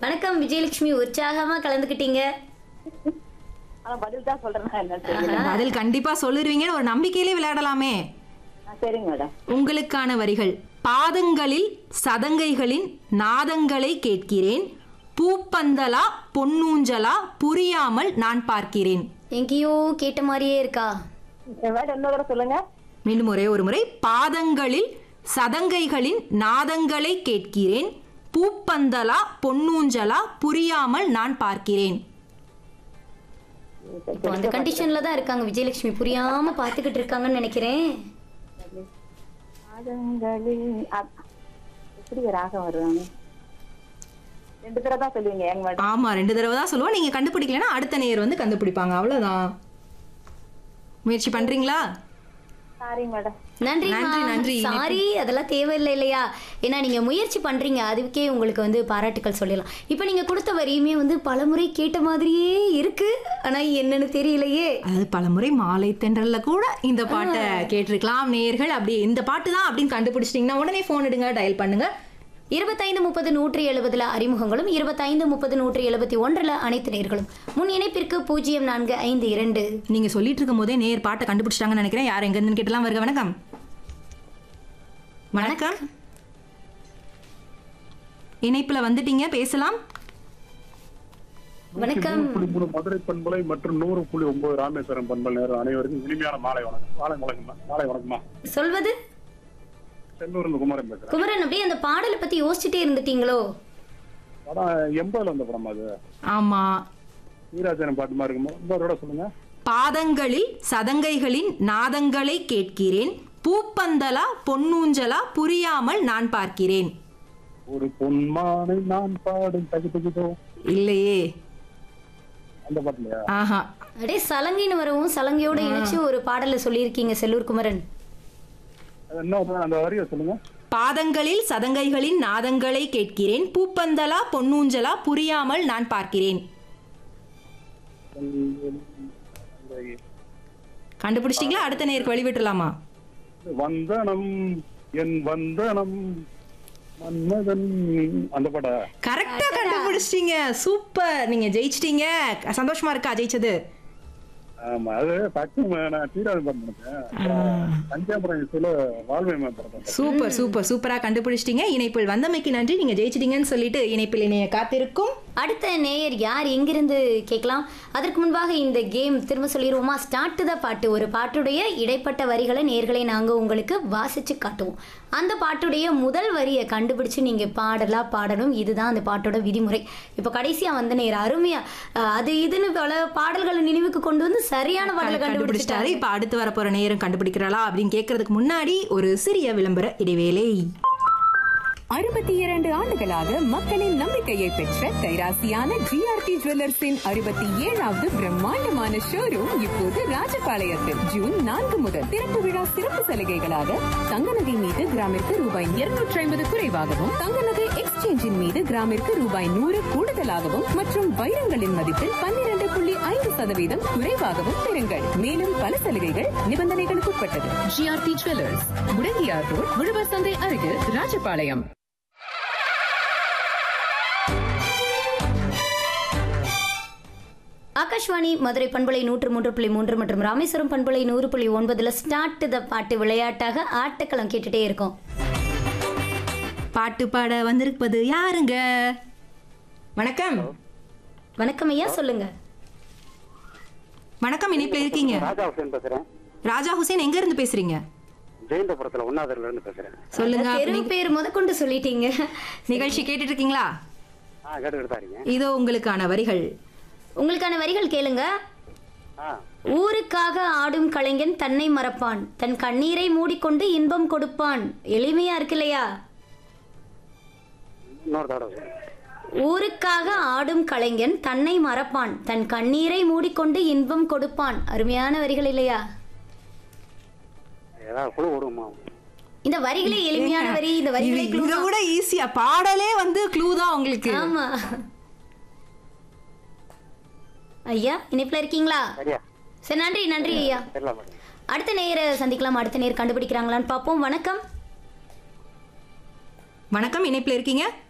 வணக்கம் விஜயலட்சுமி உற்சாகமா கலந்துக்கிட்டீங்க ஆனா பதில் தான் சொல்றேன் என்ன தெரியல பதில் கண்டிப்பா சொல்லிருவீங்கன்னு ஒரு நம்பிக்கையிலே விளையாடலாமே ஆ, சரிங்க மேடம் உங்களுக்கான வரிகள் பாதங்களில் சதங்கைகளின் நாதங்களை கேட்கிறேன் பூப்பந்தலா பொன்னூஞ்சலா புரியாமல் நான் பார்க்கிறேன் எங்கேயோ கேட்ட மாதிரியே இருக்கா மேடம் இன்னொரு தடவை சொல்லுங்க மீண்டும் ஒரே ஒரு முறை பாதங்களில் சதங்கைகளின் நாதங்களை கேட்கிறேன் பூப்பந்தலா பொன்னூஞ்சலா புரியாமல் நான் பார்க்கிறேன் இப்போ அந்த கண்டிஷன்ல தான் இருக்காங்க விஜயலட்சுமி புரியாம பாத்துக்கிட்டு இருக்காங்கன்னு நினைக்கிறேன் பாதங்களில் அ- எப்படி ராகம் வருவாங்க ரெண்டு தடவை தான் சொல்லுவீங்க ஏங்க மேடம் ஆமா ரெண்டு தடவை தான் சொல்லுவோம் நீங்க கண்டுபிடிக்கலன்னா அடுத்த நேயர் வந்து கண்டுபிடிப்பாங்க அவ்வளவுதான் முயற்சி பண்றீங்களா சாரி மேடம் நன்றி நன்றி, நன்றி. சாரி அதெல்லாம் தேவையில்லை இல்லையா ஏன்னா நீங்க முயற்சி பண்றீங்க அதுக்கே உங்களுக்கு வந்து பாராட்டுக்கள் சொல்லலாம் இப்போ நீங்க கொடுத்த வரியுமே வந்து பலமுறை கேட்ட மாதிரியே இருக்கு ஆனா என்னன்னு தெரியலையே அதாவது பலமுறை மாலை தென்றல்ல கூட இந்த பாட்டை கேட்டிருக்கலாம் நேயர்கள் அப்படி இந்த பாட்டு தான் அப்படின்னு கண்டுபிடிச்சிட்டிங்கன்னா உடனே ஃபோன் எடுங்க டயல் பண்ணுங்க இருபத்தைந்து முப்பது நூற்றி எழுபதுல அறிமுகங்களும் இருபத்தைந்து முப்பது நூற்றி எழுபத்தி ஒன்றுல அனைத்து நேர்களும் முன் இணைப்பிற்கு பூஜ்ஜியம் நான்கு ஐந்து இரண்டு நீங்க சொல்லிட்டு இருக்கும் போதே நேர் பாட்டை கண்டுபிடிச்சிட்டாங்கன்னு நினைக்கிறேன் யார் எங்க இருந்து கேட்டலாம் வருக வணக்கம் வணக்கம் இணைப்புல வந்துட்டீங்க பேசலாம் வணக்கம் புள்ளி மூணு மதுரை பண்பலை மற்றும் நூறு புள்ளி ஒன்பது ராமேஸ்வரம் பண்பல் நேரம் அனைவருக்கும் இனிமையான மாலை வணக்கம் மாலை வணக்கம்மா மாலை வணக்கம்மா சொல்வது செல்லூர் இருந்து குமரன் பேசுறேன் குமரன் அப்படியே அந்த பாடலை பத்தி யோசிச்சுட்டே இருந்துட்டீங்களோ படம் எண்பதுல வந்த படம் அது ஆமா வீராஜனம் பாட்டு மாதிரி இருக்குமா இன்னொரு சொல்லுங்க பாதங்களில் சதங்கைகளின் நாதங்களை கேட்கிறேன் பூப்பந்தலா பொன்னூஞ்சலா புரியாமல் நான் பார்க்கிறேன் ஒரு பொன்மானை நான் பாடும் தகு தகுதோ இல்லையே அந்த பாட்டுலையா ஆஹா அப்படியே சலங்கைன்னு வரவும் சலங்கையோட இணைச்சு ஒரு பாடலை சொல்லியிருக்கீங்க செல்லூர் குமரன் அது என்ன ஒரு- அந்த வரியை சொல்லுங்க பாதங்களில் சதங்கைகளின் நாதங்களை கேட்கிறேன் பூப்பந்தலா பொன்னூஞ்சலா புரியாமல் நான் பார்க்கிறேன் கண்டுபிடிச்சிட்டீங்களா அடுத்த நேருக்கு வழிவிட்டுலாமா வந்தனம் என் வந்தனம் மன்மதன் அந்த பாட்டா கரெக்டா கண்டுபிடிச்சிட்டீங்க சூப்பர் நீங்க ஜெயிச்சிட்டீங்க சந்தோஷமா இருக்கா ஜெயிச்சது ஆமா அது டக்குனு நான் தீராஜன் பாட்டு நினைச்சேன் பஞ்சாபுரம் இசையில வாழ்வை மேம்படுத்தேன் சூப்பர் சூப்பர் சூப்பரா கண்டுபிடிச்சிட்டீங்க இணைப்பில் வந்தமைக்கு நன்றி நீங்க ஜெயிச்சிட்டீங்கன்னு சொல்லிட்டு இணைப்பில் இணைய காத்திருக்கும் அடுத்த நேயர் யார் எங்கிருந்து கேட்கலாம் அதற்கு முன்பாக இந்த கேம் திரும்ப சொல்லிடுவோமா ஸ்டார்ட் த பாட்டு ஒரு பாட்டுடைய இடைப்பட்ட வரிகளை நேர்களை நாங்கள் உங்களுக்கு வாசிச்சு காட்டுவோம் அந்த பாட்டுடைய முதல் வரியை கண்டுபிடிச்சு நீங்கள் பாடலா பாடணும் இதுதான் அந்த பாட்டோட விதிமுறை இப்போ கடைசியாக வந்த நேர் அருமையா அஹ், அது இதுன்னு பல பாடல்களை நினைவுக்கு கொண்டு வந்து சரியான பாடலை கண்டுபிடிச்சிட்டாரு கண்டுபிடிச்சிட்டாரு இப்ப அடுத்து வரப்போற நேரம் கண்டுபிடிக்கிறாளா அப்படின்னு கேட்கறதுக்கு முன்னாடி ஒரு சிறிய விளம்பர இடைவேளை அறுபத்தி இரண்டு ஆண்டுகளாக மக்களின் நம்பிக்கையை பெற்ற கைராசியான ஜிஆர்டி ஜுவல்லர்ஸின் அறுபத்தி ஏழாவது பிரம்மாண்டமான ஷோரூம் இப்போது ராஜபாளையத்தில் ஜூன் நான்கு முதல் திறப்பு விழா சிறப்பு சலுகைகளாக தங்க நகை மீது கிராமிற்கு ரூபாய் இருநூற்றி ஐம்பது குறைவாகவும் தங்க நகை எக்ஸ்சேஞ்சின் மீது கிராமிற்கு ரூபாய் நூறு கூடுதலாகவும் மற்றும் வைரங்களின் மதிப்பில் பன்னிரண்டு புள்ளி ஐந்து சதவீதம் குறைவாகவும் பெறுங்கள் மேலும் பல சலுகைகள் நிபந்தனைகளுக்கு உட்பட்டது ஜிஆர்டி ஜுவல்லர்ஸ் முடங்கியார் ரோட் உழவர் சந்தை அருகில் ராஜபாளையம் ஆகாஷ்வாணி மதுரை பண்பலை நூற்று மூன்று புள்ளி மூன்று மற்றும் ராமேஸ்வரம் பண்பலை நூறு புள்ளி ஒன்பதுல ஸ்டார்ட் த பாட்டு விளையாட்டாக ஆட்டுக்களம் கேட்டுட்டே இருக்கோம் பாட்டு பாட வந்திருப்பது யாருங்க வணக்கம் வணக்கம் ஐயா சொல்லுங்க வணக்கம் இணைப்பில் இருக்கீங்க ராஜா ஹுசேன் பேசுறேன் ராஜா ஹுசேன் எங்க இருந்து பேசுறீங்க ஜெயந்தபுரத்துல ஒன்னாவதுல இருந்து பேசுறேன் சொல்லுங்க தெரு பேர் முதற்கொண்டு சொல்லிட்டீங்க நிகழ்ச்சி கேட்டுட்டு இருக்கீங்களா ஆ கேட்டுக்கிட்டு தான் இருக்கேன் இதோ உங்களுக்கான வரிகள் உங்களுக்கான வரிகள் கேளுங்க ஆ ஊருக்காக ஆடும் கலைஞன் தன்னை மறப்பான் தன் கண்ணீரை மூடிக்கொண்டு இன்பம் கொடுப்பான் எளிமையா இருக்கு இல்லையா இன்னொரு தடவை சொல்லுங்க. ஊருக்காக ஆடும் கலைஞன் தன்னை மறப்பான் தன் கண்ணீரை மூடிக்கொண்டு இன்பம் கொடுப்பான் அருமையான வரிகள் இல்லையா ஏதாவது குழு விடுமா இந்த வரிகளே எளிமையான வரி இந்த வரிகளே இது- clue இதை தான். விட ஈஸியா பாடலே வந்து க்ளூ தான் உங்களுக்கு ஆமா ஐயா இணைப்புல இருக்கீங்களா சரியா சரி நன்றி நன்றி ஐயா தெரியல மேடம் அடுத்த நேர சந்திக்கலாம் அடுத்த நேர் கண்டுபிடிக்கிறாங்களான்னு பார்ப்போம் வணக்கம் வணக்கம் இணைப்பில் இருக்கீங்க